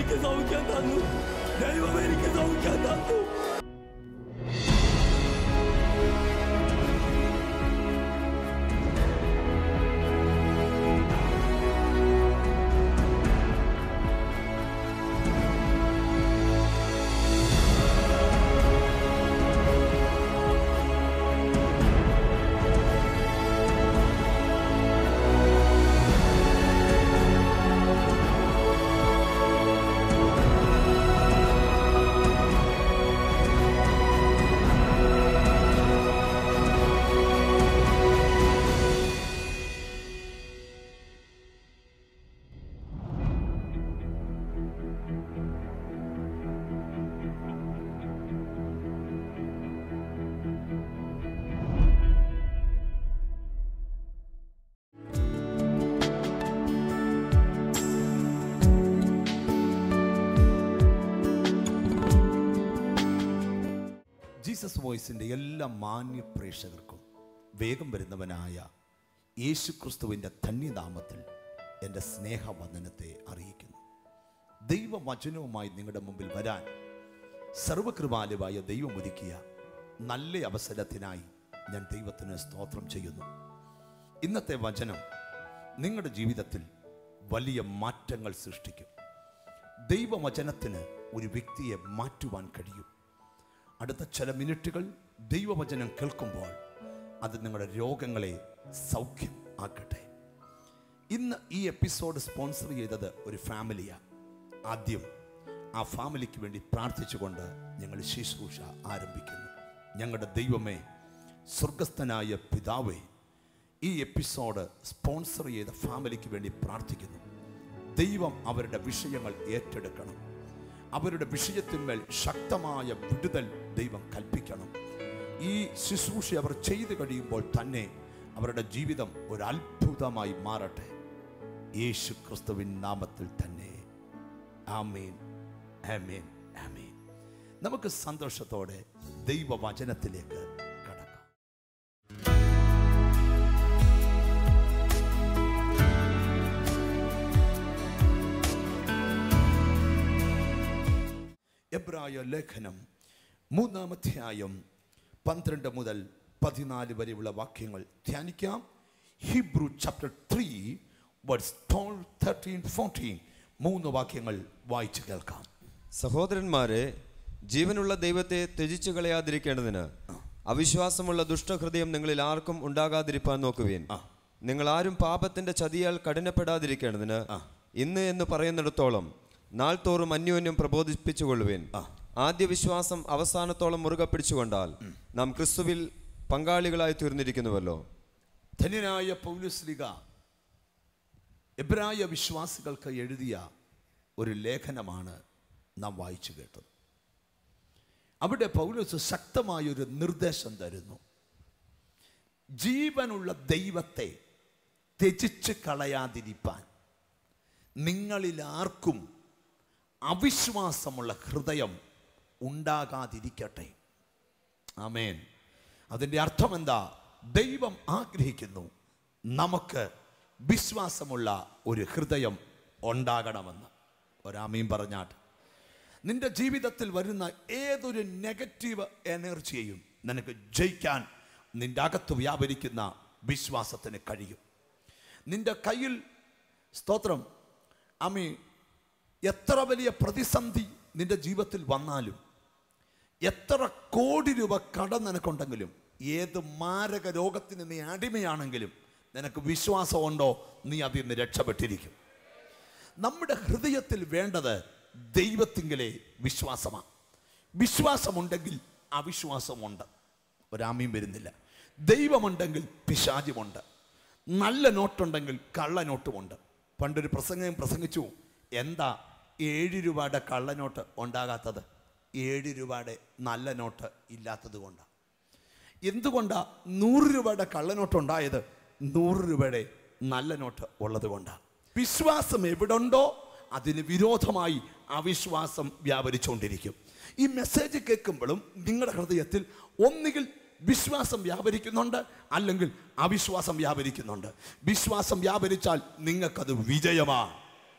എനിക്ക് സൗഖ്യം തന്നു ദൈവം എനിക്ക് സൗഖ്യം തന്നു ജീസസ് വോയിസിൻ്റെ എല്ലാ മാന്യ പ്രേക്ഷകർക്കും വേഗം വരുന്നവനായ യേശു ക്രിസ്തുവിൻ്റെ ധന്യനാമത്തിൽ എൻ്റെ സ്നേഹവന്ദനത്തെ അറിയിക്കുന്നു ദൈവവചനവുമായി നിങ്ങളുടെ മുമ്പിൽ വരാൻ സർവകൃപാലുവായ ദൈവം ഒരുക്കിയ നല്ല അവസരത്തിനായി ഞാൻ ദൈവത്തിന് സ്തോത്രം ചെയ്യുന്നു ഇന്നത്തെ വചനം നിങ്ങളുടെ ജീവിതത്തിൽ വലിയ മാറ്റങ്ങൾ സൃഷ്ടിക്കും ദൈവവചനത്തിന് ഒരു വ്യക്തിയെ മാറ്റുവാൻ കഴിയും അടുത്ത ചില മിനിറ്റുകൾ ദൈവവചനം കേൾക്കുമ്പോൾ അത് നിങ്ങളുടെ രോഗങ്ങളെ സൗഖ്യം ആക്കട്ടെ ഇന്ന് ഈ എപ്പിസോഡ് സ്പോൺസർ ചെയ്തത് ഒരു ഫാമിലിയാണ് ആദ്യം ആ ഫാമിലിക്ക് വേണ്ടി പ്രാർത്ഥിച്ചുകൊണ്ട് ഞങ്ങൾ ശുശ്രൂഷ ആരംഭിക്കുന്നു ഞങ്ങളുടെ ദൈവമേ സ്വർഗസ്ഥനായ പിതാവേ ഈ എപ്പിസോഡ് സ്പോൺസർ ചെയ്ത ഫാമിലിക്ക് വേണ്ടി പ്രാർത്ഥിക്കുന്നു ദൈവം അവരുടെ വിഷയങ്ങൾ ഏറ്റെടുക്കണം അവരുടെ വിഷയത്തിന്മേൽ ശക്തമായ വിടുതൽ ദൈവം കൽപ്പിക്കണം ഈ ശുശ്രൂഷ അവർ ചെയ്തു കഴിയുമ്പോൾ തന്നെ അവരുടെ ജീവിതം ഒരു അത്ഭുതമായി മാറട്ടെ യേശു ക്രിസ്തുവിൻ നാമത്തിൽ തന്നെ ആമേൻ ആമേൻ ആമേൻ നമുക്ക് സന്തോഷത്തോടെ ദൈവവചനത്തിലേക്ക് കടക്കാം എബ്രായ ലേഖനം മൂന്നാമധ്യായം പന്ത്രണ്ട് മുതൽ പതിനാല് വരെയുള്ള വാക്യങ്ങൾ ധ്യാനിക്കാം Hebrew chapter three words twelve thirteen fourteen മൂന്ന് വാക്യങ്ങൾ വായിച്ചു കേൾക്കാം സഹോദരന്മാരെ ജീവനുള്ള ദൈവത്തെ ത്യജിച്ചു കളയാതിരിക്കേണ്ടതിന് അവിശ്വാസമുള്ള ദുഷ്ടഹൃദയം നിങ്ങളിൽ ആർക്കും ഉണ്ടാകാതിരിപ്പാൻ നോക്കുവേൻ ആ. നിങ്ങൾ ആരും പാപത്തിന്റെ ചതിയാൽ കഠിനപ്പെടാതിരിക്കേണ്ടതിന് ഇന്ന് എന്ന് പറയുന്നിടത്തോളം നാൾ തോറും അന്യോന്യം പ്രബോധിപ്പിച്ചുകൊള്ളുവേൻ ആദ്യ വിശ്വാസം അവസാനത്തോളം മുറുകെ പിടിച്ചുകൊണ്ടാൽ നാം ക്രിസ്തുവിൽ പങ്കാളികളായി തീർന്നിരിക്കുന്നുവല്ലോ ധന്യനായ പൗലുസ്ലിക എബ്രായ വിശ്വാസികൾക്ക് എഴുതിയ ഒരു ലേഖനമാണ് നാം വായിച്ചു കേട്ടത് അവിടെ പൗലോസ് ശക്തമായൊരു നിർദ്ദേശം തരുന്നു ജീവനുള്ള ദൈവത്തെ ത്യജിച്ച് കളയാതിരിപ്പാൻ നിങ്ങളിൽ ആർക്കും അവിശ്വാസമുള്ള ഹൃദയം ഉണ്ടാകാതിരിക്കട്ടെ ആമേൻ അതിൻ്റെ അർത്ഥം എന്താ ദൈവം ആഗ്രഹിക്കുന്നു നമുക്ക് വിശ്വാസമുള്ള ഒരു ഹൃദയം ഉണ്ടാകണമെന്ന് ഒരാമീൻ പറഞ്ഞാട്ട് നിന്റെ ജീവിതത്തിൽ വരുന്ന ഏതൊരു നെഗറ്റീവ് എനർജിയെയും നിനക്ക് ജയിക്കാൻ നിന്റെ അകത്ത് വ്യാപരിക്കുന്ന വിശ്വാസത്തിന് കഴിയും നിന്റെ കയ്യിൽ സ്തോത്രം അമ്മി എത്ര വലിയ പ്രതിസന്ധി നിന്റെ ജീവിതത്തിൽ വന്നാലും എത്ര കോടി രൂപ കടം നിനക്കുണ്ടെങ്കിലും ഏത് മാരക രോഗത്തിന് നീ അടിമയാണെങ്കിലും നിനക്ക് വിശ്വാസമുണ്ടോ നീ അതിൽ നിന്ന് രക്ഷപ്പെട്ടിരിക്കും നമ്മുടെ ഹൃദയത്തിൽ വേണ്ടത് ദൈവത്തിങ്കലെ വിശ്വാസമാണ് വിശ്വാസമുണ്ടെങ്കിൽ അവിശ്വാസമുണ്ട് ഒരാമയും വരുന്നില്ല ദൈവമുണ്ടെങ്കിൽ പിശാചുമുണ്ട് നല്ല നോട്ടുണ്ടെങ്കിൽ കള്ള നോട്ടുമുണ്ട് പണ്ടൊരു പ്രസംഗം പ്രസംഗിച്ചു എന്താ ഏഴ് രൂപയുടെ കള്ളനോട്ട് ഉണ്ടാകാത്തത് ഏഴ് രൂപയുടെ നല്ല നോട്ട് ഇല്ലാത്തത് കൊണ്ടാണ് എന്തുകൊണ്ടാ നൂറ് രൂപയുടെ കള്ളനോട്ട് ഉണ്ടായത് നൂറ് രൂപയുടെ നല്ല നോട്ട് ഉള്ളത് കൊണ്ടാണ് വിശ്വാസം എവിടുണ്ടോ അതിന് വിരോധമായി അവിശ്വാസം വ്യാപരിച്ചുകൊണ്ടിരിക്കും ഈ മെസ്സേജ് കേൾക്കുമ്പോഴും നിങ്ങളുടെ ഹൃദയത്തിൽ ഒന്നുകിൽ വിശ്വാസം വ്യാപരിക്കുന്നുണ്ട് അല്ലെങ്കിൽ അവിശ്വാസം വ്യാപരിക്കുന്നുണ്ട് വിശ്വാസം വ്യാപരിച്ചാൽ നിങ്ങൾക്കത് വിജയമാണ്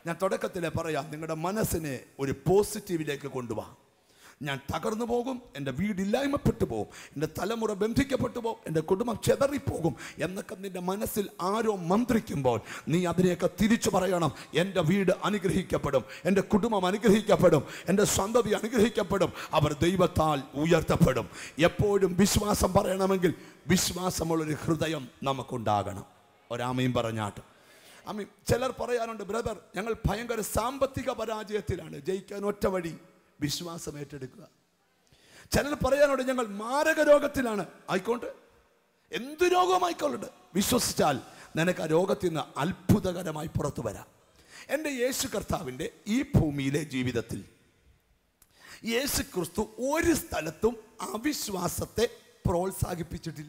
ഞാൻ തുടക്കത്തിലെ പറയാം നിങ്ങളുടെ മനസ്സിനെ ഒരു പോസിറ്റീവിലേക്ക് കൊണ്ടുപോകാം ഞാൻ തകർന്നു പോകും എൻ്റെ വീടില്ലായ്മപ്പെട്ടു പോകും എൻ്റെ തലമുറ ബന്ധിക്കപ്പെട്ടു പോകും എൻ്റെ കുടുംബം ചെതറിപ്പോകും എന്നൊക്കെ നിന്റെ മനസ്സിൽ ആരോ മന്ത്രിക്കുമ്പോൾ നീ അതിനെയൊക്കെ തിരിച്ചു പറയണം എൻ്റെ വീട് അനുഗ്രഹിക്കപ്പെടും എൻ്റെ കുടുംബം അനുഗ്രഹിക്കപ്പെടും എൻ്റെ സന്തതി അനുഗ്രഹിക്കപ്പെടും അവർ ദൈവത്താൽ ഉയർത്തപ്പെടും എപ്പോഴും വിശ്വാസം പറയണമെങ്കിൽ വിശ്വാസമുള്ളൊരു ഹൃദയം നമുക്കുണ്ടാകണം ഒരാമയും പറഞ്ഞാട്ട് അമ്മ ചിലർ പറയാറുണ്ട് ബ്രദർ ഞങ്ങൾ ഭയങ്കര സാമ്പത്തിക പരാജയത്തിലാണ് ജയിക്കാൻ ഒറ്റ വഴി വിശ്വാസം ഏറ്റെടുക്കുക ചിലർ പറയാനുണ്ട് ഞങ്ങൾ മാരക രോഗത്തിലാണ് ആയിക്കോട്ടെ എന്ത് രോഗമായിക്കൊള്ളട്ടെ വിശ്വസിച്ചാൽ നിനക്ക് ആ രോഗത്തിൽ നിന്ന് അത്ഭുതകരമായി പുറത്തു വരാം എൻ്റെ യേശു കർത്താവിൻ്റെ ഈ ഭൂമിയിലെ ജീവിതത്തിൽ യേശു ക്രിസ്തു ഒരു സ്ഥലത്തും അവിശ്വാസത്തെ പ്രോത്സാഹിപ്പിച്ചിട്ടില്ല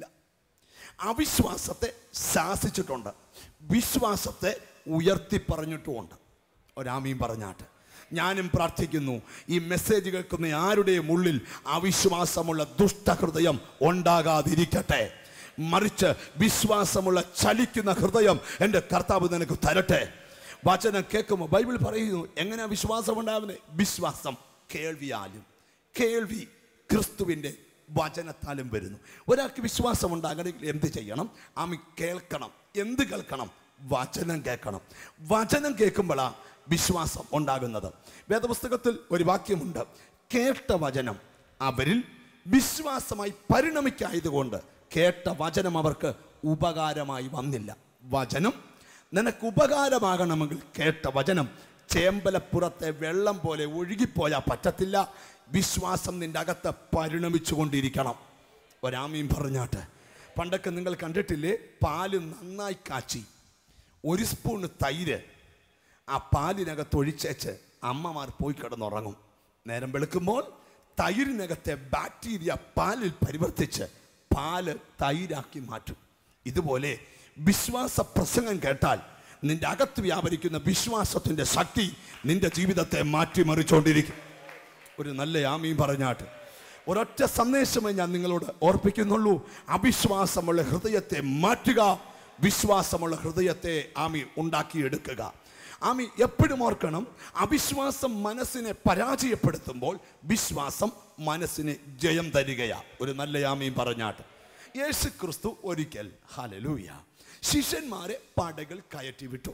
അവിശ്വാസത്തെ ശാസിച്ചിട്ടുണ്ട് വിശ്വാസത്തെ ഉയർത്തി പറഞ്ഞിട്ടുമുണ്ട് ഒരാമയും പറഞ്ഞാട്ട് ഞാനും പ്രാർത്ഥിക്കുന്നു ഈ മെസ്സേജ് കേൾക്കുന്ന ആരുടെയും ഉള്ളിൽ അവിശ്വാസമുള്ള ദുഷ്ടഹൃദയം ഉണ്ടാകാതിരിക്കട്ടെ മറിച്ച് വിശ്വാസമുള്ള ചലിക്കുന്ന ഹൃദയം എൻ്റെ കർത്താവ് നിനക്ക് തരട്ടെ വചനം കേൾക്കുമ്പോൾ ബൈബിൾ പറയുന്നു എങ്ങനെയാ വിശ്വാസം ഉണ്ടാവുന്നത് വിശ്വാസം കേൾവിയാലും കേൾവി ക്രിസ്തുവിൻ്റെ വചനത്താലും വരുന്നു ഒരാൾക്ക് വിശ്വാസം ഉണ്ടാകണമെങ്കിൽ എന്ത് ചെയ്യണം ആമി കേൾക്കണം എന്ത് കേൾക്കണം വചനം കേൾക്കണം വചനം കേൾക്കുമ്പോഴാ വിശ്വാസം ഉണ്ടാകുന്നത് വേദപുസ്തകത്തിൽ ഒരു വാക്യമുണ്ട് കേട്ട വചനം അവരിൽ വിശ്വാസമായി പരിണമിക്കായതുകൊണ്ട് കേട്ട വചനം അവർക്ക് ഉപകാരമായി വന്നില്ല വചനം നിനക്ക് ഉപകാരമാകണമെങ്കിൽ കേട്ട വചനം ചേമ്പലപ്പുറത്തെ വെള്ളം പോലെ ഒഴുകിപ്പോയാൽ പറ്റത്തില്ല വിശ്വാസം നിന്റെ അകത്ത് പരിണമിച്ചു കൊണ്ടിരിക്കണം ഒരാമയും പറഞ്ഞാട്ട് പണ്ടൊക്കെ നിങ്ങൾ കണ്ടിട്ടില്ലേ പാല് നന്നായി കാച്ചി ഒരു സ്പൂണ് തൈര് ആ പാലിനകത്ത് ഒഴിച്ചേച്ച് അമ്മമാർ പോയി കിടന്നുറങ്ങും നേരം വെളുക്കുമ്പോൾ തൈരിനകത്തെ ബാക്ടീരിയ പാലിൽ പരിവർത്തിച്ച് പാല് തൈരാക്കി മാറ്റും ഇതുപോലെ വിശ്വാസ പ്രസംഗം കേട്ടാൽ നിന്റെ അകത്ത് വ്യാപരിക്കുന്ന വിശ്വാസത്തിന്റെ ശക്തി നിന്റെ ജീവിതത്തെ മാറ്റിമറിച്ചുകൊണ്ടിരിക്കും ഒരു നല്ല ആമയും പറഞ്ഞാട്ട് ഒരൊറ്റ സന്ദേശമേ ഞാൻ നിങ്ങളോട് ഓർപ്പിക്കുന്നുള്ളൂ അവിശ്വാസമുള്ള ഹൃദയത്തെ മാറ്റുക വിശ്വാസമുള്ള ഹൃദയത്തെ ആമി ഉണ്ടാക്കിയെടുക്കുക ആമി എപ്പോഴും ഓർക്കണം അവിശ്വാസം മനസ്സിനെ പരാജയപ്പെടുത്തുമ്പോൾ വിശ്വാസം മനസ്സിന് ജയം തരികയാ ഒരു നല്ല ആമയും പറഞ്ഞാട്ട് യേശു ക്രിസ്തു ഒരിക്കൽ ഹലലൂയ ശിഷ്യന്മാരെ പടകൾ കയറ്റി വിട്ടു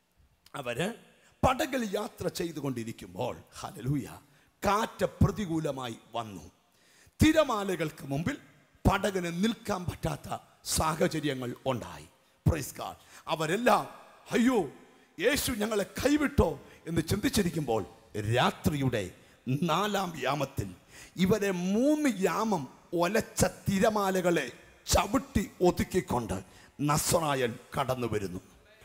അവര് പടകൾ യാത്ര ചെയ്തുകൊണ്ടിരിക്കുമ്പോൾ ഹലലൂയ കാറ്റ് പ്രതികൂലമായി വന്നു തിരമാലകൾക്ക് മുമ്പിൽ പടകിന് നിൽക്കാൻ പറ്റാത്ത സാഹചര്യങ്ങൾ ഉണ്ടായി പ്രൈസ് ഗാഡ് അവരെല്ലാം അയ്യോ യേശു ഞങ്ങളെ കൈവിട്ടോ എന്ന് ചിന്തിച്ചിരിക്കുമ്പോൾ രാത്രിയുടെ നാലാം യാമത്തിൽ ഇവരെ മൂന്ന് യാമം ഒലച്ച തിരമാലകളെ ചവിട്ടി ഒതുക്കിക്കൊണ്ട് നസ്രായൻ കടന്നു വരുന്നു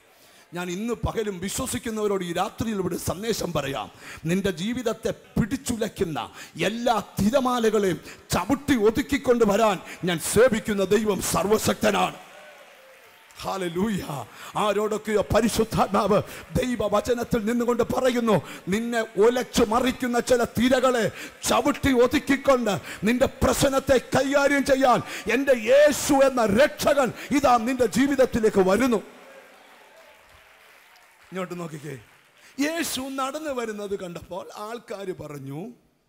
ഞാൻ ഇന്ന് പകലും വിശ്വസിക്കുന്നവരോട് ഈ രാത്രിയിൽ ഇവിടെ സന്ദേശം പറയാം നിന്റെ ജീവിതത്തെ പിടിച്ചുലയ്ക്കുന്ന എല്ലാ തിരമാലകളെയും ചവിട്ടി ഒതുക്കിക്കൊണ്ട് വരാൻ ഞാൻ സേവിക്കുന്ന ദൈവം സർവശക്തനാണ് ഹാലലൂയ ആരോടൊക്കെയോ പരിശുദ്ധാത്മാവ് ദൈവവചനത്തിൽ നിന്നുകൊണ്ട് പറയുന്നു നിന്നെ ഒലച്ചു മറിക്കുന്ന ചില തിരകളെ ചവിട്ടി ഒതുക്കിക്കൊണ്ട് നിന്റെ പ്രശ്നത്തെ കൈകാര്യം ചെയ്യാൻ എൻ്റെ യേശു എന്ന രക്ഷകൻ ഇതാ നിന്റെ ജീവിതത്തിലേക്ക് വരുന്നു ഇങ്ങോട്ട് നോക്കിക്കേ യേശു നടന്നു വരുന്നത് കണ്ടപ്പോൾ ആൾക്കാർ പറഞ്ഞു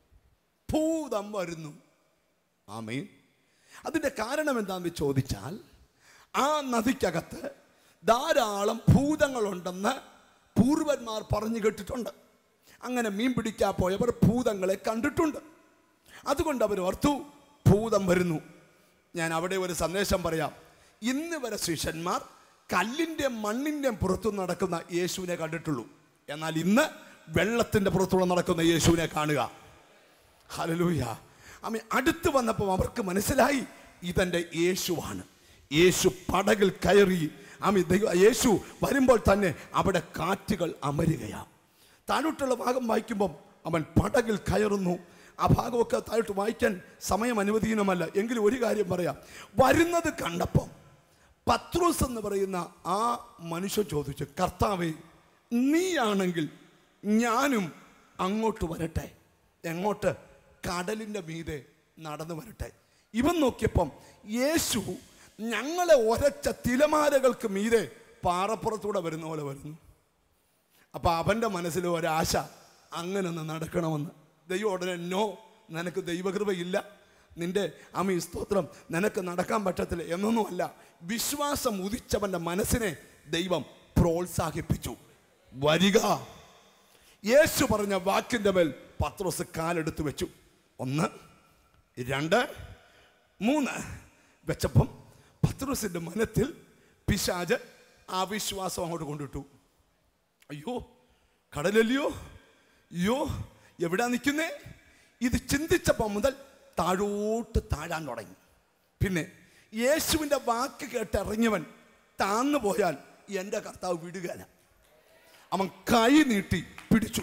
ഭൂതം വരുന്നു ആമീൻ അതിന്റെ കാരണം എന്താണെന്ന് ചോദിച്ചാൽ ആ നദിക്കകത്ത് ധാരാളം ഭൂതങ്ങളുണ്ടെന്ന് പൂർവന്മാർ പറഞ്ഞു കേട്ടിട്ടുണ്ട് അങ്ങനെ മീൻ പിടിക്കാൻ പോയവർ ഭൂതങ്ങളെ കണ്ടിട്ടുണ്ട് അതുകൊണ്ട് അവർ ഓർത്തു ഭൂതം വരുന്നു ഞാൻ അവിടെ ഒരു സന്ദേശം പറയാം ഇന്ന് വരെ ശിഷ്യന്മാർ കല്ലിൻ്റെ മണ്ണിൻ്റെ പുറത്തു നടക്കുന്ന യേശുവിനെ കണ്ടിട്ടുള്ളൂ എന്നാൽ ഇന്ന് വെള്ളത്തിൻ്റെ പുറത്തുള്ള നടക്കുന്ന യേശുവിനെ കാണുക ഹലലൂയ അമ്മ അടുത്ത് വന്നപ്പോൾ അവർക്ക് മനസ്സിലായി ഇതെൻ്റെ യേശുവാണ് യേശു പടകിൽ കയറി അമ്മ ദൈവ യേശു വരുമ്പോൾ തന്നെ അവിടെ കാറ്റുകൾ അമരുകയാണ് താഴോട്ടുള്ള ഭാഗം വായിക്കുമ്പം അവൻ പടകിൽ കയറുന്നു ആ ഭാഗമൊക്കെ താഴോട്ട് വായിക്കാൻ സമയം അനുവദീനമല്ല എങ്കിലും ഒരു കാര്യം പറയാം വരുന്നത് കണ്ടപ്പം പത്രോസ് എന്ന് പറയുന്ന ആ മനുഷ്യൻ ചോദിച്ചു കർത്താവേ നീയാണെങ്കിൽ ഞാനും അങ്ങോട്ട് വരട്ടെ എങ്ങോട്ട് കടലിൻ്റെ മീതെ നടന്നു വരട്ടെ ഇവൻ നോക്കിയപ്പം യേശു ഞങ്ങളെ ഒരച്ച തിലമാലകൾക്ക് മീതെ പാറപ്പുറത്തൂടെ വരുന്ന പോലെ വരുന്നു അപ്പൊ അവന്റെ മനസ്സിൽ ഒരാശ അങ്ങനെ ഒന്ന് നടക്കണമെന്ന് ദൈവം ഉടനെ നോ നിനക്ക് ദൈവകൃപയില്ല നിന്റെ അമി സ്തോത്രം നിനക്ക് നടക്കാൻ പറ്റത്തില്ല എന്നൊന്നുമല്ല വിശ്വാസം ഉദിച്ചവന്റെ മനസ്സിനെ ദൈവം പ്രോത്സാഹിപ്പിച്ചു വരിക യേശു പറഞ്ഞ വാക്കിന്റെ മേൽ പത്രോസ് കാലെടുത്ത് വെച്ചു ഒന്ന് രണ്ട് മൂന്ന് വെച്ചപ്പം പത്രോസിന്റെ മനത്തിൽ പിശാജ് അവിശ്വാസം അങ്ങോട്ട് കൊണ്ടിട്ടു അയ്യോ കടലല്ലയോ അയ്യോ എവിടാ നിൽക്കുന്നേ ഇത് ചിന്തിച്ചപ്പോൾ മുതൽ താഴോട്ട് താഴാൻ തുടങ്ങി പിന്നെ യേശുവിൻ്റെ വാക്ക് കേട്ട് ഇറങ്ങിയവൻ താന്നു പോയാൽ എൻ്റെ കർത്താവ് വിടുകയില്ല അവൻ കൈ നീട്ടി പിടിച്ചു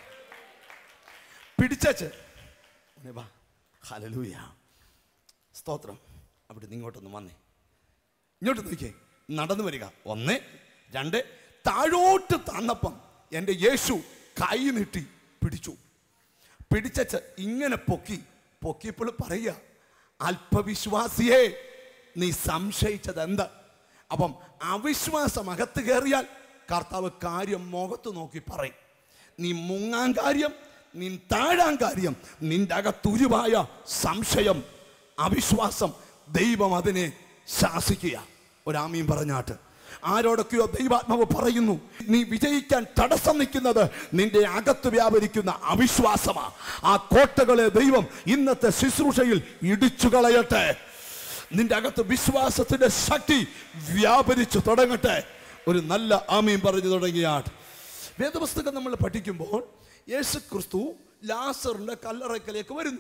പിടിച്ചേച്ച് മോനെ വാ ഹലലൂയ സ്തോത്രം അവിടെ നിന്ന് ഇങ്ങോട്ടൊന്ന് വന്നേ ഇങ്ങോട്ട് നോക്കിയേ നടന്നു വരിക ഒന്ന് രണ്ട് താഴോട്ട് താന്നപ്പം എൻ്റെ യേശു കൈ നീട്ടി പിടിച്ചു പിടിച്ചച്ച് ഇങ്ങനെ പൊക്കി പൊക്കിയപ്പോൾ പറയുക അല്പവിശ്വാസിയെ നീ സംശയിച്ചത് എന്ത് അപ്പം അവിശ്വാസം അകത്ത് കയറിയാൽ കർത്താവ് കാര്യം മുഖത്ത് നോക്കി പറയും നീ മുങ്ങാൻ കാര്യം നീ താഴാൻ കാര്യം നിന്റെ അകത്തുരുവായ സംശയം അവിശ്വാസം ദൈവം അതിനെ ശാസിക്കുക ഒരാമീൻ പറഞ്ഞാട്ട് ആരോടൊക്കെയോ ദൈവാത്മാവ് പറയുന്നു നീ വിജയിക്കാൻ തടസ്സം നിൽക്കുന്നത് നിന്റെ അകത്ത് വ്യാപരിക്കുന്ന അവിശ്വാസമാ ആ കോട്ടകളെ ദൈവം ഇന്നത്തെ ശുശ്രൂഷയിൽ ഇടിച്ചു കളയട്ടെ നിന്റെ അകത്ത് വിശ്വാസത്തിന്റെ ശക്തി വ്യാപരിച്ചു തുടങ്ങട്ടെ ഒരു നല്ല ആമീൻ പറഞ്ഞു തുടങ്ങിയാട്ട് വേദപുസ്തകം നമ്മൾ പഠിക്കുമ്പോൾ യേശു ക്രിസ്തു ലാസറിന്റെ കല്ലറയ്ക്കലേക്ക് വരുന്നു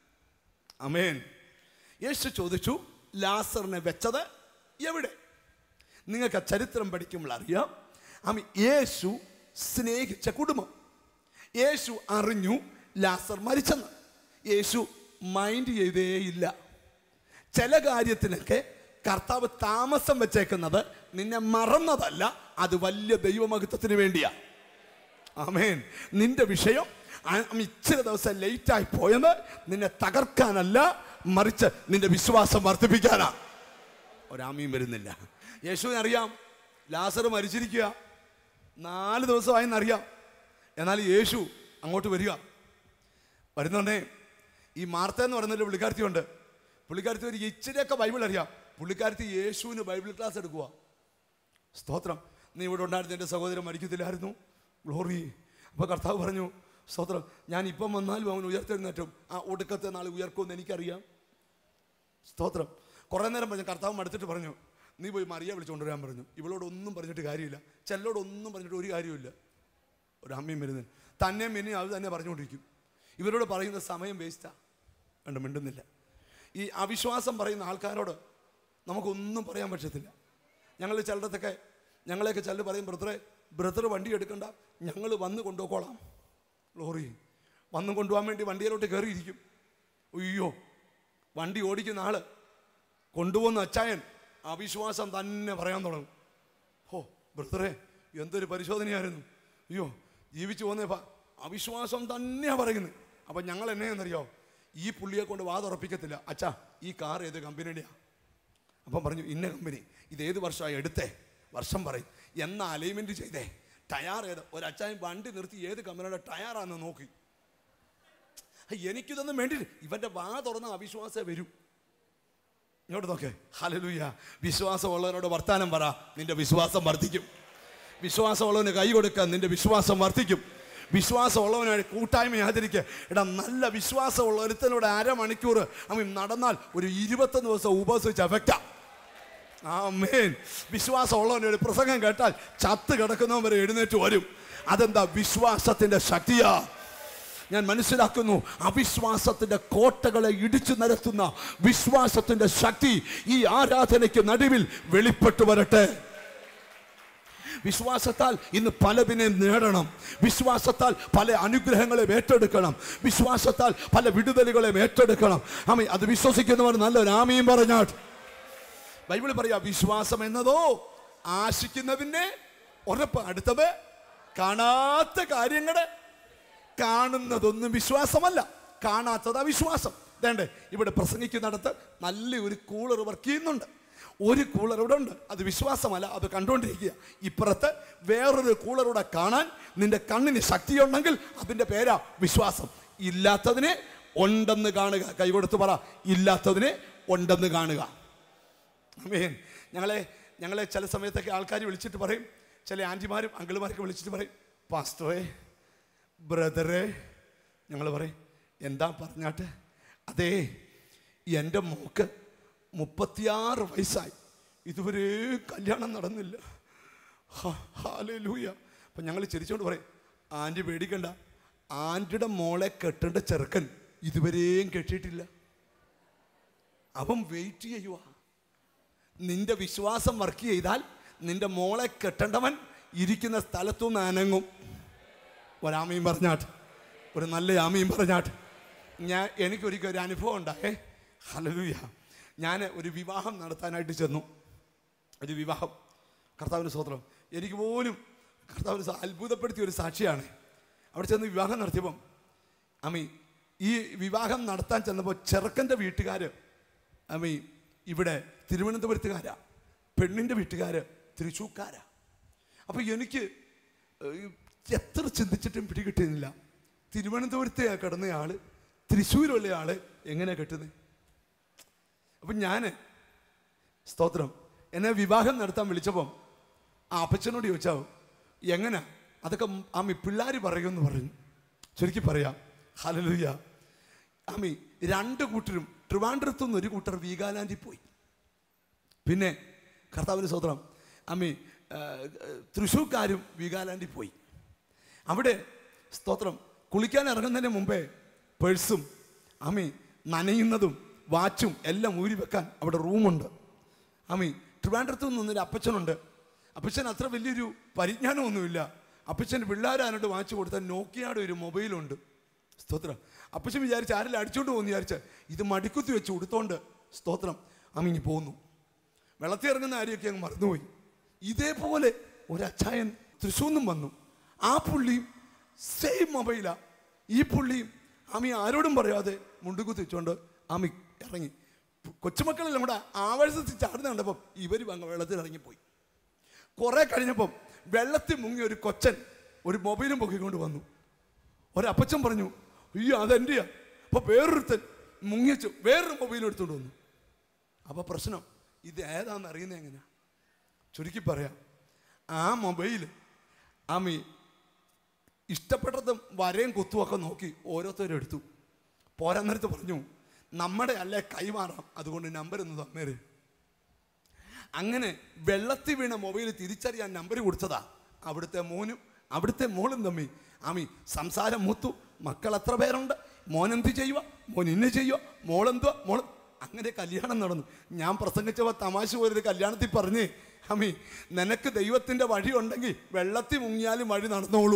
അമേൻ യേശു ചോദിച്ചു ലാസറിനെ വെച്ചത് എവിടെ നിങ്ങൾക്ക് ആ ചരിത്രം പഠിക്കുമ്പോൾ അറിയാം ആമി യേശു സ്നേഹിച്ച കുടുംബം യേശു അറിഞ്ഞു ലാസർ മരിച്ചെന്ന് യേശു മൈൻഡ് ചെയ്തേയില്ല ചില കാര്യത്തിനൊക്കെ കർത്താവ് താമസം വെച്ചേക്കുന്നത് നിന്നെ മറന്നതല്ല അത് വലിയ ദൈവമഹത്വത്തിന് വേണ്ടിയാ ആമേൻ നിന്റെ വിഷയം ആ- ഇച്ചിരി ദിവസം ലേറ്റായി പോയത് നിന്നെ തകർക്കാനല്ല മറിച്ച് നിന്റെ വിശ്വാസം വർദ്ധിപ്പിക്കാനാ ഒരാമയും വരുന്നില്ല യേശുവിനെ അറിയാം ലാസർ മരിച്ചിരിക്കുക നാല് ദിവസമായെന്നറിയാം എന്നാൽ യേശു അങ്ങോട്ട് വരിക വരുന്നുണ്ടേ ഈ മാർത്ത എന്ന് പറയുന്നൊരു പുള്ളിക്കാരത്തിയുണ്ട് പുള്ളിക്കാരത്തി ഒരു ഇച്ചിരിയൊക്കെ ബൈബിൾ അറിയാം പുള്ളിക്കാരത്തി യേശുവിന് ബൈബിൾ ക്ലാസ് എടുക്കുക സ്തോത്രം നീ ഇവിടെ ഉണ്ടായിരുന്ന എൻ്റെ സഹോദരൻ മരിക്കത്തില്ലായിരുന്നു ഗ്ലോറി അപ്പോൾ കർത്താവ് പറഞ്ഞു സ്തോത്രം ഞാൻ ഇപ്പം വന്നാലും അവൻ ഉയർത്തെഴുന്നേറ്റും ആ ഒടുക്കത്തെ നാൾ ഉയർക്കുമെന്ന് എനിക്കറിയാം സ്തോത്രം കുറേ നേരം പറഞ്ഞു കർത്താവ് മടുത്തിട്ട് പറഞ്ഞു നീ പോയി മറിയ വിളിച്ചുകൊണ്ടുവരാൻ പറഞ്ഞു ഇവളോട് ഒന്നും പറഞ്ഞിട്ട് കാര്യമില്ല ചെല്ലോട് ഒന്നും പറഞ്ഞിട്ട് ഒരു കാര്യമില്ല ഒരു അമ്മയും വരുന്നത് തന്നെ മിനിയും അത് തന്നെ പറഞ്ഞുകൊണ്ടിരിക്കും ഇവരോട് പറയുന്ന സമയം വേസ്റ്റാ കണ്ട് മിണ്ടുന്നില്ല ഈ അവിശ്വാസം പറയുന്ന ആൾക്കാരോട് നമുക്കൊന്നും പറയാൻ പറ്റത്തില്ല ഞങ്ങൾ ചിലടത്തൊക്കെ ഞങ്ങളെയൊക്കെ ചിലർ പറയും ബ്രദറെ ബ്രദർ വണ്ടി എടുക്കണ്ട ഞങ്ങൾ വന്ന് കൊണ്ടുപോയിക്കോളാം ലോറി വന്ന് കൊണ്ടുപോകാൻ വേണ്ടി വണ്ടിയിലോട്ട് കയറിയിരിക്കും അയ്യോ വണ്ടി ഓടിക്കുന്ന ആള് കൊണ്ടുപോകുന്ന അച്ചായൻ അവിശ്വാസം തന്നെ പറയാൻ തുടങ്ങും ഹോ ബ്രദറെ എന്തൊരു പരിശോധനയായിരുന്നു അയ്യോ ജീവിച്ചു പോന്നേപ്പാ അവിശ്വാസം തന്നെയാ പറയുന്നത് അപ്പം ഞങ്ങൾ എന്നെയെന്നറിയോ ഈ പുള്ളിയെ കൊണ്ട് വാതുറപ്പിക്കത്തില്ല അച്ഛാ ഈ കാർ ഏത് കമ്പനിയുടെയാ അപ്പം പറഞ്ഞു ഇന്ന കമ്പനി ഇത് ഏത് വർഷമായി എടുത്തേ വർഷം പറയും എന്ന അലൈൻമെൻറ്റ് ചെയ്തേ ടയർ ഏത് ഒരച്ചായൻ വണ്ടി നിർത്തി ഏത് കമ്പനിയുടെ ടയറാന്ന് നോക്കി ഹൈ, എനിക്കിതൊന്നും വേണ്ടില്ല ഇവന്റെ വാ തുറന്ന അവിശ്വാസേ വരൂ ഇങ്ങോട്ട് നോക്കേ ഹലലുയ്യ വിശ്വാസമുള്ളവനോട് വർത്താനം പറ നിന്റെ വിശ്വാസം വർദ്ധിക്കും വിശ്വാസമുള്ളവന് കൈ കൊടുക്കാൻ നിന്റെ വിശ്വാസം വർദ്ധിക്കും വിശ്വാസമുള്ളവനായി കൂട്ടായ്മ ആചരിക്കുക എടാ നല്ല വിശ്വാസമുള്ള ഒരുത്തനോട് അരമണിക്കൂർ അവൻ നടന്നാൽ ഒരു ഇരുപത്തൊന്ന് ദിവസം ഉപവസിച്ച് എഫക്റ്റാ ആമേൻ വിശ്വാസമുള്ളവന് ഒരു പ്രസംഗം കേട്ടാൽ ചത്ത് കിടക്കുന്നവൻ വരെ എഴുന്നേറ്റ് വരും അതെന്താ വിശ്വാസത്തിന്റെ ശക്തിയാ ഞാൻ മനസ്സിലാക്കുന്നു അവിശ്വാസത്തിന്റെ കോട്ടകളെ ഇടിച്ചു നിരത്തുന്ന വിശ്വാസത്തിന്റെ ശക്തി ഈ ആരാധനയ്ക്ക് നടുവിൽ വെളിപ്പെട്ടു വരട്ടെ വിശ്വാസത്താൽ ഇന്ന് പലതിനെയും നേടണം വിശ്വാസത്താൽ പല അനുഗ്രഹങ്ങളെ ഏറ്റെടുക്കണം വിശ്വാസത്താൽ പല വിടുതലുകളെ ഏറ്റെടുക്കണം ആമി അത് വിശ്വസിക്കുന്നവർ നല്ലൊരു ആമയും പറഞ്ഞാട്ട് ബൈബിൾ പറയാ വിശ്വാസം എന്നതോ ആശിക്കുന്നതിന്റെ ഉറപ്പ് അടുത്തത് കാണാത്ത കാര്യങ്ങളുടെ കാണുന്നതൊന്നും വിശ്വാസമല്ല കാണാത്തത് അവിശ്വാസം വേണ്ടേ ഇവിടെ പ്രസംഗിക്കുന്നിടത്ത് നല്ല ഒരു കൂളർ വർക്ക് ചെയ്യുന്നുണ്ട് ഒരു കൂളർ ഇവിടെ ഉണ്ട് അത് വിശ്വാസമല്ല അത് കണ്ടുകൊണ്ടിരിക്കുക ഇപ്പുറത്ത് വേറൊരു കൂളറൂടെ കാണാൻ നിന്റെ കണ്ണിന് ശക്തിയുണ്ടെങ്കിൽ അതിൻ്റെ പേരാ വിശ്വാസം ഇല്ലാത്തതിനെ ഉണ്ടെന്ന് കാണുക കൈകൊടുത്ത് പറ ഇല്ലാത്തതിനെ ഉണ്ടെന്ന് കാണുക അമേൻ ഞങ്ങളെ ഞങ്ങളെ ചില സമയത്തൊക്കെ ആൾക്കാർ വിളിച്ചിട്ട് പറയും ചില ആൻറ്റിമാരും അങ്കിളുമാരൊക്കെ വിളിച്ചിട്ട് പറയും പാസ്റ്ററെ ബ്രദറെ ഞങ്ങൾ പറയും എന്താ പറഞ്ഞാട്ട് അതേ എൻ്റെ മോക്ക് മുപ്പത്തിയാറ് വയസ്സായി ഇതുവരെ കല്യാണം നടന്നില്ല ഹാലൂയ അപ്പം ഞങ്ങൾ ചിരിച്ചോണ്ട് പറയും ആൻറ്റി പേടിക്കണ്ട ആൻറ്റിയുടെ മോളെ കെട്ടേണ്ട ചെറുക്കൻ ഇതുവരെയും കെട്ടിയിട്ടില്ല അവൻ വെയിറ്റ് ചെയ്യുക നിന്റെ വിശ്വാസം വർക്ക് ചെയ്താൽ നിന്റെ മോളെ കെട്ടേണ്ടവൻ ഇരിക്കുന്ന സ്ഥലത്തുനിന്ന് അനങ്ങും ഒരാമയും പറഞ്ഞാട്ട് ഒരു നല്ല ആമയും പറഞ്ഞാട്ട് ഞാൻ എനിക്കൊരിക്കൽ ഒരു അനുഭവം ഉണ്ടായേ ഹലലുയ ഞാൻ ഒരു വിവാഹം നടത്താനായിട്ട് ചെന്നു ഒരു വിവാഹം കർത്താവിന് സ്വത്രം എനിക്ക് പോലും കർത്താവിന് സ- അത്ഭുതപ്പെടുത്തിയ ഒരു സാക്ഷിയാണ് അവിടെ ചെന്ന് വിവാഹം നടത്തിയപ്പം അമ്മി ഈ വിവാഹം നടത്താൻ ചെന്നപ്പോൾ ചെറുക്കൻ്റെ വീട്ടുകാർ അമ്മി ഇവിടെ തിരുവനന്തപുരത്തുകാരാ പെണ്ണിൻ്റെ വീട്ടുകാർ തൃശ്ശൂക്കാരാ അപ്പോൾ എനിക്ക് ഏഹ്, എത്ര ചിന്തിച്ചിട്ടും പിടികിട്ടുന്നില്ല തിരുവനന്തപുരത്തെ കിടന്നയാൾ തൃശ്ശൂരുള്ള ആള് എങ്ങനെ കെട്ടുന്നത് അപ്പം ഞാൻ സ്തോത്രം എന്നെ വിവാഹം നടത്താൻ വിളിച്ചപ്പം ആ അപ്പച്ചനോട് ചോദിച്ചാൽ എങ്ങനെ അതൊക്കെ ആമി പിള്ളേർ പറയുമെന്ന് പറഞ്ഞു ചുരുക്കി പറയാം ഹലലുയ ആമി രണ്ട് കൂട്ടരും ട്രിവാൻഡ്രത്തു നിന്ന് ഒരു കൂട്ടർ വീഗാലാൻഡിൽ പോയി പിന്നെ കർത്താവിന് സ്വത്രം അമ്മി തൃശ്ശൂർക്കാരും വീഗാലാൻഡിൽ പോയി അവിടെ സ്തോത്രം കുളിക്കാൻ ഇറങ്ങുന്നതിന് മുമ്പേ പേഴ്സും അമ്മി നനയുന്നതും വാച്ചും എല്ലാം ഊരി വെക്കാൻ അവിടെ റൂമുണ്ട് അമ്മി ട്രിവാൻഡ്രത്തു നിന്നൊരു അപ്പച്ചനുണ്ട് അപ്പച്ചൻ അത്ര വലിയൊരു പരിജ്ഞാനമൊന്നുമില്ല അപ്പച്ചൻ പിള്ളേരാനോട് വാച്ച് കൊടുത്താൽ നോക്കിയാടെ ഒരു മൊബൈലുണ്ട് സ്തോത്രം അപ്പച്ചൻ വിചാരിച്ച് ആരെല്ലാം അടിച്ചോണ്ട് പോകുന്നു വിചാരിച്ച് ഇത് മടിക്കുത്തി വെച്ച് കൊടുത്തോണ്ട് സ്തോത്രം അമ്മിങ്ങി പോന്നു വെള്ളത്തിൽ ഇറങ്ങുന്ന കാര്യമൊക്കെ അങ്ങ് മറന്നുപോയി ഇതേപോലെ ഒരു അച്ചായൻ തൃശ്ശൂർന്നും വന്നു ആ പുള്ളിയും സെയിം മൊബൈലാ ഈ പുള്ളിയും ആമി ആരോടും പറയാതെ മുണ്ടുകുത്തി വെച്ചുകൊണ്ട് ആമി ഇറങ്ങി കൊച്ചുമക്കളെല്ലാം കൂടെ ആവേശത്തിൽ ചാടുന്ന കണ്ടപ്പം ഇവർ വെള്ളത്തിൽ ഇറങ്ങിപ്പോയി കുറെ കഴിഞ്ഞപ്പം വെള്ളത്തിൽ മുങ്ങി ഒരു കൊച്ചൻ ഒരു മൊബൈലും പൊക്കിക്കൊണ്ട് വന്നു ഒരപ്പച്ചൻ പറഞ്ഞു അയ്യോ അതെൻ്റെയാ അപ്പൊ വേറൊരുത്തൻ മുങ്ങിച്ചു വേറൊരു മൊബൈലും എടുത്തുകൊണ്ട് വന്നു അപ്പൊ പ്രശ്നം ഇത് ഏതാണെന്ന് അറിയുന്നത് എങ്ങനെയാ ചുരുക്കി പറയാം ആ മൊബൈൽ ആമി ഇഷ്ടപ്പെട്ടതും വരയും കുത്തുമൊക്കെ നോക്കി ഓരോരുത്തരും എടുത്തു പോരാൻ നേരത്ത് പറഞ്ഞു നമ്മുടെ അല്ലേ കൈമാറാം അതുകൊണ്ട് നമ്പർ ഒന്ന് തന്നേര് അങ്ങനെ വെള്ളത്തിൽ വീണ മൊബൈൽ തിരിച്ചറിയാൻ നമ്പർ കൊടുത്തതാ അവിടുത്തെ മോനും അവിടുത്തെ മോളും തമ്മി ആമി സംസാരം മൂത്തു മക്കൾ എത്ര പേരുണ്ട് മോൻ എന്ത് ചെയ്യുക മോൻ ഇന്ന ചെയ്യുക മോളെന്തുവാ മോൾ അങ്ങനെ കല്യാണം നടന്നു ഞാൻ പ്രസംഗിച്ചപ്പോൾ തമാശ പോലൊരു കല്യാണത്തിൽ പറഞ്ഞേ അമ്മി നിനക്ക് ദൈവത്തിൻ്റെ വഴി ഉണ്ടെങ്കിൽ വെള്ളത്തിൽ മുങ്ങിയാലും വഴി നടന്നോളൂ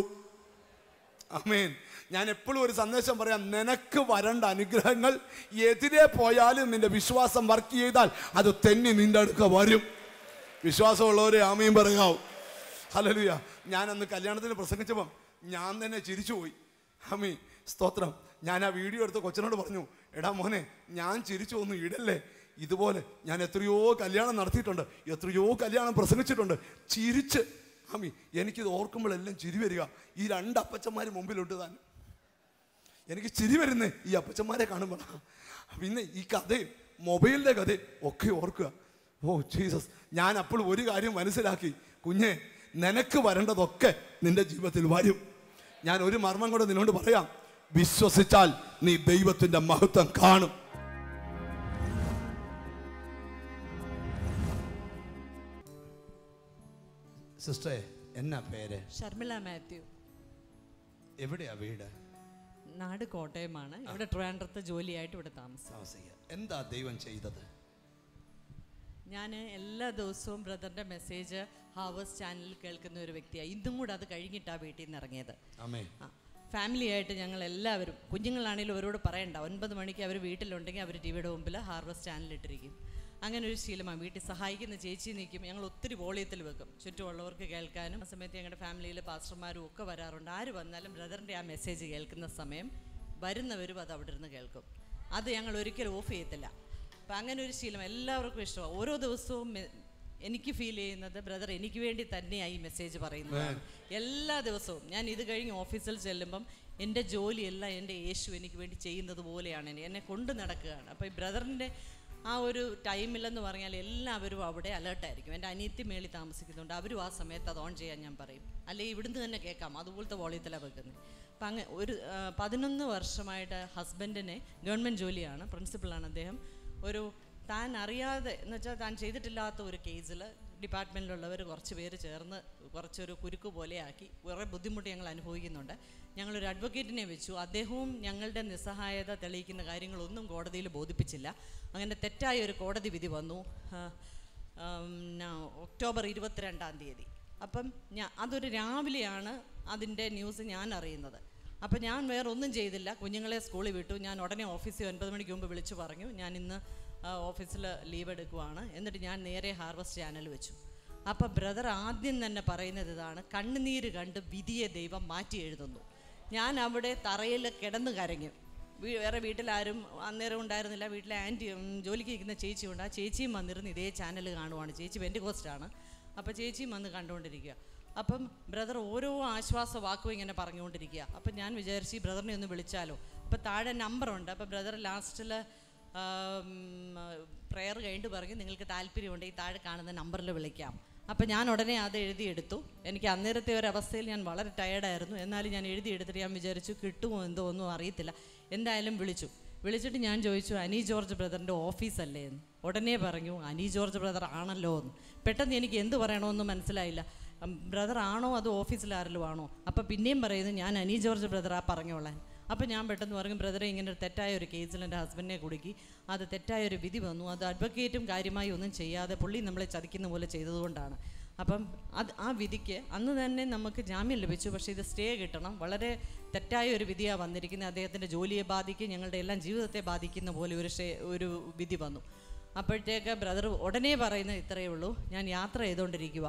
അമേൻ ഞാൻ എപ്പോഴും ഒരു സന്ദേശം പറയാം നിനക്ക് വരേണ്ട അനുഗ്രഹങ്ങൾ എതിരെ പോയാലും നിന്റെ വിശ്വാസം വർക്ക് ചെയ്താൽ അത് തെന്നി നിന്റെ അടുക്ക വരും വിശ്വാസമുള്ളവരെ ആമയും പറയാവും ഹലലുയ ഞാൻ അന്ന് കല്യാണത്തിന് പ്രസംഗിച്ചപ്പം ഞാൻ തന്നെ ചിരിച്ചുപോയി അമ്മി സ്തോത്രം ഞാൻ ആ വീഡിയോ എടുത്ത് കൊച്ചനോട് പറഞ്ഞു എടാ മോനെ ഞാൻ ചിരിച്ചു ഒന്നും ഇടല്ലേ ഇതുപോലെ ഞാൻ എത്രയോ കല്യാണം നടത്തിയിട്ടുണ്ട് എത്രയോ കല്യാണം പ്രസംഗിച്ചിട്ടുണ്ട് ചിരിച്ച് അമ്മി എനിക്കിത് ഓർക്കുമ്പോഴെല്ലാം ചിരി വരിക ഈ രണ്ട് അപ്പച്ചന്മാർ മുമ്പിലുണ്ട് താൻ എനിക്ക് ചിരി വരുന്നേ ഈ അപ്പച്ചന്മാരെ കാണുമ്പോൾ പിന്നെ ഈ കഥയും മൊബൈലിൻ്റെ കഥയും ഒക്കെ ഓർക്കുക ഓ ജീസസ് ഞാൻ അപ്പോൾ ഒരു കാര്യം മനസ്സിലാക്കി കുഞ്ഞെ നിനക്ക് വരേണ്ടതൊക്കെ നിന്റെ ജീവിതത്തിൽ വരും ഞാൻ ഒരു മർമ്മം കൂടെ നിന്നോട് പറയാം വിശ്വസിച്ചാൽ നീ ദൈവത്തിന്റെ മഹത്വം കാണും സിസ്റ്ററെ എന്നാ പേര് ഷർമിള മാത്യു എവിടെയാ വീട് നാട് കോട്ടയമാണ് ഇവിടെ ട്രിവാൻഡ്രത്ത് ജോലിയായിട്ട് ഇവിടെ താമസം താമസിക്കുക എന്താ ദൈവം ചെയ്തത് ഞാൻ എല്ലാ ദിവസവും ബ്രദറിൻ്റെ മെസ്സേജ് ഹാവേഴ്സ് ചാനലിൽ കേൾക്കുന്ന ഒരു വ്യക്തിയാണ് ഇന്നും കൂടെ അത് കഴിഞ്ഞിട്ടാണ് വീട്ടിൽ നിന്ന് ഇറങ്ങിയത് അമ്മേ ആ ഫാമിലി ആയിട്ട് ഞങ്ങൾ എല്ലാവരും കുഞ്ഞുങ്ങളാണെങ്കിലും അവരോട് പറയണ്ട ഒൻപത് മണിക്ക് അവർ വീട്ടിലുണ്ടെങ്കിൽ അവർ ടി വിയുടെ മുമ്പിൽ ഹാർവസ്റ്റ് ചാനലിട്ടിരിക്കും അങ്ങനെ ഒരു ശീലമാണ് വീട്ടിൽ സഹായിക്കുന്ന ചേച്ചി നിൽക്കും ഞങ്ങൾ ഒത്തിരി വോളിയത്തിൽ വെക്കും ചുറ്റുമുള്ളവർക്ക് കേൾക്കാനും ആ സമയത്ത് ഞങ്ങളുടെ ഫാമിലിയിൽ പാസ്റ്റർമാരും ഒക്കെ വരാറുണ്ട് ആര് വന്നാലും ബ്രദറിൻ്റെ ആ മെസ്സേജ് കേൾക്കുന്ന സമയം വരുന്നവരും അത് അവിടെ ഇരുന്ന് കേൾക്കും അത് ഞങ്ങൾ ഒരിക്കലും ഓഫ് ചെയ്യത്തില്ല അപ്പം അങ്ങനെ ഒരു ശീലം എല്ലാവർക്കും ഇഷ്ടമാണ് ഓരോ ദിവസവും മെ- എനിക്ക് ഫീൽ ചെയ്യുന്നത് ബ്രദർ എനിക്ക് വേണ്ടി തന്നെയായി ഈ മെസ്സേജ് പറയുന്നത് എല്ലാ ദിവസവും ഞാൻ ഇത് കഴിഞ്ഞ് ഓഫീസിൽ ചെല്ലുമ്പം എൻ്റെ ജോലിയെല്ലാം എൻ്റെ യേശു എനിക്ക് വേണ്ടി ചെയ്യുന്നത് പോലെയാണ് എന്നെ എന്നെ കൊണ്ട് നടക്കുകയാണ് അപ്പോൾ ഈ ബ്രദറിൻ്റെ ആ ഒരു ടൈമിലെന്ന് പറഞ്ഞാൽ എല്ലാവരും അവിടെ അലേർട്ടായിരിക്കും എൻ്റെ അനിയത്തി മേളി താമസിക്കുന്നുണ്ട് അവരും ആ സമയത്ത് അത് ഓൺ ചെയ്യാൻ ഞാൻ പറയും അല്ലെങ്കിൽ ഇവിടുന്ന് തന്നെ കേൾക്കാം അതുപോലത്തെ വോളിയത്തിലാണ് വെക്കുന്നത് അപ്പം അങ്ങ് ഒരു ആ, പതിനൊന്ന് വർഷമായിട്ട് ഹസ്ബൻഡിനെ ഗവൺമെൻറ് ജോലിയാണ് പ്രിൻസിപ്പളാണ് അദ്ദേഹം ഒരു താൻ അറിയാതെ എന്ന് വെച്ചാൽ താൻ ചെയ്തിട്ടില്ലാത്ത ഒരു കേസിൽ ഡിപ്പാർട്ട്മെൻറ്റിലുള്ളവർ കുറച്ച് പേര് ചേർന്ന് കുറച്ചൊരു കുരുക്ക് പോലെയാക്കി കുറേ ബുദ്ധിമുട്ട് ഞങ്ങൾ അനുഭവിക്കുന്നുണ്ട് ഞങ്ങളൊരു അഡ്വക്കേറ്റിനെ വെച്ചു അദ്ദേഹവും ഞങ്ങളുടെ നിസ്സഹായത തെളിയിക്കുന്ന കാര്യങ്ങളൊന്നും കോടതിയിൽ ബോധിപ്പിച്ചില്ല അങ്ങനെ തെറ്റായ ഒരു കോടതി വിധി വന്നു ആ, ആം, ന- ഒക്ടോബർ ഇരുപത്തിരണ്ടാം തീയതി അപ്പം ഞാൻ അതൊരു രാവിലെയാണ് അതിൻ്റെ ന്യൂസ് ഞാൻ അറിയുന്നത് അപ്പം ഞാൻ വേറെ ഒന്നും ചെയ്തില്ല കുഞ്ഞുങ്ങളെ സ്കൂളിൽ വിട്ടു ഞാൻ ഉടനെ ഓഫീസിൽ ഒൻപത് മണിക്ക് മുമ്പ് വിളിച്ചു പറഞ്ഞു ഞാൻ ഇന്ന് ഓഫീസിൽ ലീവ് എടുക്കുവാണ് എന്നിട്ട് ഞാൻ നേരെ ഹാർവസ്റ്റ് ചാനൽ വെച്ചു അപ്പം ബ്രദർ ആദ്യം തന്നെ പറയുന്നത് ഇതാണ് കണ്ണുനീര് കണ്ട് വിധിയെ ദൈവം മാറ്റി എഴുതുന്നു ഞാൻ അവിടെ തറയിൽ കിടന്ന് കരഞ്ഞു വീ- വേറെ വീട്ടിലാരും അന്നേരം ഉണ്ടായിരുന്നില്ല വീട്ടിലെ ആൻറ്റി ഉം, ജോലിക്ക് ഇരിക്കുന്ന ചേച്ചി ഉണ്ട് ആ ചേച്ചിയും വന്നിരുന്ന് ഇതേ ചാനൽ കാണുവാണ് ചേച്ചി പെൻറ്റിക്കോസ്റ്റാണ് അപ്പോൾ ചേച്ചിയും വന്ന് കണ്ടുകൊണ്ടിരിക്കുക അപ്പം ബ്രദർ ഓരോ ആശ്വാസ വാക്കും ഇങ്ങനെ പറഞ്ഞുകൊണ്ടിരിക്കുക അപ്പം ഞാൻ വിചാരിച്ചു ഈ ബ്രദറിനെ ഒന്ന് വിളിച്ചാലോ അപ്പം താഴെ നമ്പറുണ്ട് അപ്പോൾ ബ്രദർ ലാസ്റ്റിൽ പ്രെയർ കഴിഞ്ഞിട്ട് പറഞ്ഞു നിങ്ങൾക്ക് താല്പര്യമുണ്ട് ഈ താഴെ കാണുന്ന നമ്പറിൽ വിളിക്കാം അപ്പം ഞാൻ ഉടനെ അത് എഴുതിയെടുത്തു എനിക്ക് അന്നേരത്തെ ഒരു അവസ്ഥയിൽ ഞാൻ വളരെ ടയേർഡായിരുന്നു എന്നാലും ഞാൻ എഴുതിയെടുത്തിട്ട് ഞാൻ വിചാരിച്ചു കിട്ടുമോ എന്തോ ഒന്നും അറിയത്തില്ല എന്തായാലും വിളിച്ചു വിളിച്ചിട്ട് ഞാൻ ചോദിച്ചു അനി ജോർജ് ബ്രദറിൻ്റെ ഓഫീസല്ലേ എന്ന് ഉടനെ പറഞ്ഞു അനി ജോർജ് ബ്രദർ ആണല്ലോ എന്ന് പെട്ടെന്ന് എനിക്ക് എന്ത് പറയണമെന്ന് മനസ്സിലായില്ല ബ്രദർ ആണോ അതോ ഓഫീസിൽ ആരെങ്കിലും ആണോ അപ്പോൾ പിന്നെയും പറയുന്നു ഞാൻ അനി ജോർജ് ബ്രദറാ പറഞ്ഞോളാൻ അപ്പോൾ ഞാൻ പെട്ടെന്ന് പറഞ്ഞു ബ്രദറെ ഇങ്ങനെ ഒരു തെറ്റായ ഒരു കേസിൽ എൻ്റെ ഹസ്ബൻഡിനെ കുടുക്കി അത് തെറ്റായ ഒരു വിധി വന്നു അത് അഡ്വക്കേറ്റും കാര്യമായി ഒന്നും ചെയ്യാതെ പുള്ളി നമ്മളെ ചതിക്കുന്ന പോലെ ചെയ്തതുകൊണ്ടാണ് അപ്പം അത് ആ വിധിക്ക് അന്ന് തന്നെ നമുക്ക് ജാമ്യം ലഭിച്ചു പക്ഷേ ഇത് സ്റ്റേ കിട്ടണം വളരെ തെറ്റായ ഒരു വിധിയാണ് വന്നിരിക്കുന്നത് അദ്ദേഹത്തിൻ്റെ ജോലിയെ ബാധിക്കും ഞങ്ങളുടെ എല്ലാം ജീവിതത്തെ ബാധിക്കുന്ന പോലെ ഒരു സ്റ്റേ ഒരു വിധി വന്നു അപ്പോഴത്തേക്ക് ബ്രദർ ഉടനെ പറയുന്നത് ഇത്രയേ ഉള്ളൂ ഞാൻ യാത്ര ചെയ്തുകൊണ്ടിരിക്കുക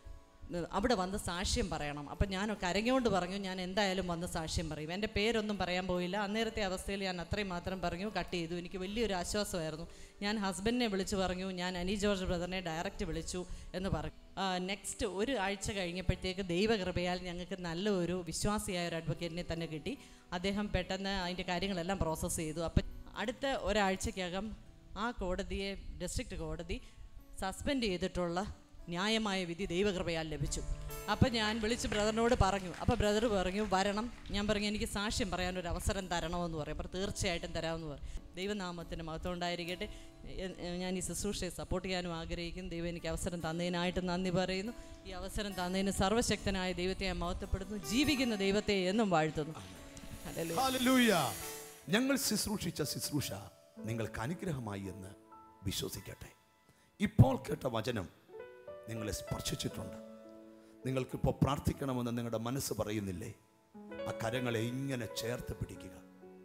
അവിടെ വന്ന് സാക്ഷ്യം പറയണം അപ്പം ഞാൻ കരഞ്ഞുകൊണ്ട് പറഞ്ഞു ഞാൻ എന്തായാലും വന്ന് സാക്ഷ്യം പറയും എൻ്റെ പേരൊന്നും പറയാൻ പോയില്ല അന്നേരത്തെ അവസ്ഥയിൽ ഞാൻ അത്രയും മാത്രം പറഞ്ഞു കട്ട് ചെയ്തു എനിക്ക് വലിയൊരു ആശ്വാസമായിരുന്നു ഞാൻ ഹസ്ബൻഡിനെ വിളിച്ചു പറഞ്ഞു ഞാൻ അനി ജോർജ് ബ്രദറിനെ ഡയറക്റ്റ് വിളിച്ചു എന്ന് പറഞ്ഞു നെക്സ്റ്റ് ഒരു ആഴ്ച കഴിഞ്ഞപ്പോഴത്തേക്ക് ദൈവകൃപയാൽ ഞങ്ങൾക്ക് നല്ല ഒരു വിശ്വാസിയായ ഒരു അഡ്വക്കേറ്റിനെ തന്നെ കിട്ടി അദ്ദേഹം പെട്ടെന്ന് അതിൻ്റെ കാര്യങ്ങളെല്ലാം പ്രോസസ്സ് ചെയ്തു അപ്പം അടുത്ത ഒരാഴ്ചക്കകം ആ കോടതിയെ ഡിസ്ട്രിക്റ്റ് കോടതി സസ്പെൻഡ് ചെയ്തിട്ടുള്ള ന്യായമായ വിധി ദൈവകൃപയാൽ ലഭിച്ചു അപ്പം ഞാൻ വിളിച്ച് ബ്രദറിനോട് പറഞ്ഞു അപ്പോൾ ബ്രദർ പറഞ്ഞു വരണം ഞാൻ പറഞ്ഞു എനിക്ക് സാക്ഷ്യം പറയാൻ ഒരു അവസരം തരണമെന്ന് പറയും അപ്പോൾ തീർച്ചയായിട്ടും തരാമെന്ന് പറയും ദൈവനാമത്തിന് മഹത്വം ഉണ്ടായിരിക്കട്ടെ എ- എ- ഞാൻ ഈ ശുശ്രൂഷയെ സപ്പോർട്ട് ചെയ്യാനും ആഗ്രഹിക്കുന്നു ദൈവം എനിക്ക് അവസരം തന്നതിനായിട്ട് നന്ദി പറയുന്നു ഈ അവസരം തന്നതിന് സർവശക്തനായ ദൈവത്തെ ഞാൻ മഹത്വപ്പെടുന്നു ജീവിക്കുന്ന ദൈവത്തെ എന്നും വാഴ്ത്തുന്നു ഹല്ലേലൂയ. ഹല്ലേലൂയ. ഞങ്ങൾ ശുശ്രൂഷിച്ച ശുശ്രൂഷ നിങ്ങൾക്ക് അനുഗ്രഹമായി എന്ന് വിശ്വസിക്കട്ടെ ഇപ്പോൾ കേട്ട വചനം നിങ്ങളെ സ്പർശിച്ചിട്ടുണ്ട് നിങ്ങൾക്കിപ്പോൾ പ്രാർത്ഥിക്കണമെന്ന് നിങ്ങളുടെ മനസ്സ് പറയുന്നില്ലേ ആ കരങ്ങളെ ഇങ്ങനെ ചേർത്ത് പിടിക്കുക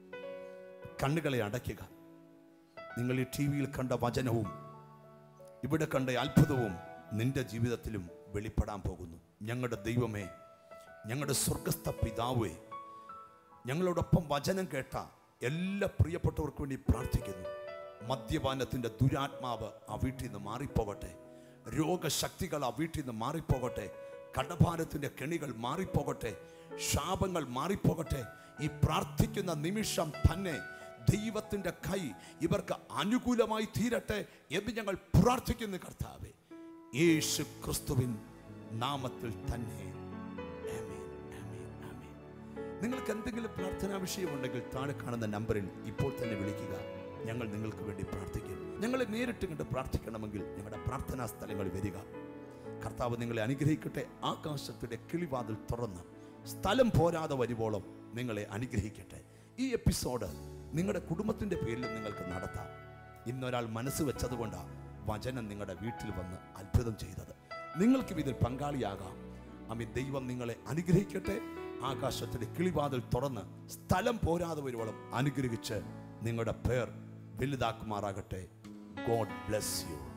കണ്ണുകളെ അടയ്ക്കുക നിങ്ങൾ ഈ ടി വിയിൽ കണ്ട വചനവും ഇവിടെ കണ്ട അത്ഭുതവും നിന്റെ ജീവിതത്തിലും വെളിപ്പെടാൻ പോകുന്നു ഞങ്ങളുടെ ദൈവമേ ഞങ്ങളുടെ സ്വർഗസ്ഥ പിതാവേ ഞങ്ങളോടൊപ്പം വചനം കേട്ട എല്ലാ പ്രിയപ്പെട്ടവർക്കും വേണ്ടി പ്രാർത്ഥിക്കുന്നു മദ്യപാനത്തിൻ്റെ ദുരാത്മാവ് ആ വീട്ടിൽ നിന്ന് മാറിപ്പോകട്ടെ രോഗശക്തികൾ ആ വീട്ടിൽ നിന്ന് മാറിപ്പോകട്ടെ കടഭാരത്തിൻ്റെ കെണികൾ മാറിപ്പോകട്ടെ ശാപങ്ങൾ മാറിപ്പോകട്ടെ ഈ പ്രാർത്ഥിക്കുന്ന നിമിഷം തന്നെ ദൈവത്തിൻ്റെ കൈ ഇവർക്ക് അനുകൂലമായി തീരട്ടെ എന്ന് ഞങ്ങൾ പ്രാർത്ഥിക്കുന്നു കർത്താവെ യേശു ക്രിസ്തുവിൻ നാമത്തിൽ തന്നെ ആമേൻ, ആമേൻ, ആമേൻ. നിങ്ങൾക്ക് എന്തെങ്കിലും പ്രാർത്ഥനാ വിഷയമുണ്ടെങ്കിൽ താഴെ കാണുന്ന നമ്പറിൽ ഇപ്പോൾ തന്നെ വിളിക്കുക ഞങ്ങൾ നിങ്ങൾക്ക് വേണ്ടി പ്രാർത്ഥിക്കും ഞങ്ങളെ നേരിട്ട് കണ്ട് പ്രാർത്ഥിക്കണമെങ്കിൽ ഞങ്ങളുടെ പ്രാർത്ഥനാ സ്ഥലങ്ങളിൽ വരിക കർത്താവ് നിങ്ങളെ അനുഗ്രഹിക്കട്ടെ ആകാശത്തിന്റെ കിളിവാതിൽ തുറന്ന് സ്ഥലം പോരാതെ വരുവോളം നിങ്ങളെ അനുഗ്രഹിക്കട്ടെ ഈ എപ്പിസോഡ് നിങ്ങളുടെ കുടുംബത്തിന്റെ പേരിൽ നിങ്ങൾക്ക് നടത്താം ഇന്നൊരാൾ മനസ്സ് വെച്ചതുകൊണ്ടാണ് വചനം നിങ്ങളുടെ വീട്ടിൽ വന്ന് അത്ഭുതം ചെയ്തത് നിങ്ങൾക്കും ഇതിൽ പങ്കാളിയാകാം അമ്മ ദൈവം നിങ്ങളെ അനുഗ്രഹിക്കട്ടെ ആകാശത്തിന്റെ കിളിവാതിൽ തുറന്ന് സ്ഥലം പോരാതെ വരുവോളം അനുഗ്രഹിച്ച് നിങ്ങളുടെ പേർ വലുതാക്കുമാറാകട്ടെ ഗോഡ് ബ്ലെസ് യു